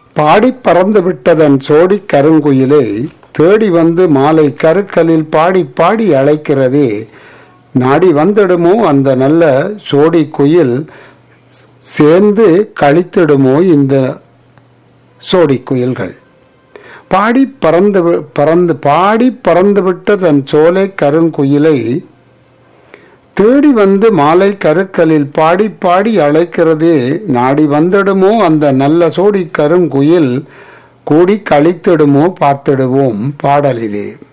பாடி பறந்து விட்டதன் சோடி கருங்குயிலை தேடி வந்து மாலை கருக்கலில் பாடி பாடி அழைக்கிறதே நாடி வந்திடுமோ அந்த நல்ல சோடி குயில் சேர்ந்து கழித்திடுமோ இந்த சோடி குயில்கள் பாடி பறந்து வி- பறந்து பாடி பறந்துவிட்ட தன் சோலை கருங்குயிலை தேடி வந்து மாலை கருக்கலில் பாடி பாடி அழைக்கிறதே நாடி வந்திடுமோ அந்த நல்ல சோடி கருங்குயில் கூடி கழித்திடுமோ பார்த்திடுவோம் பாடலிலே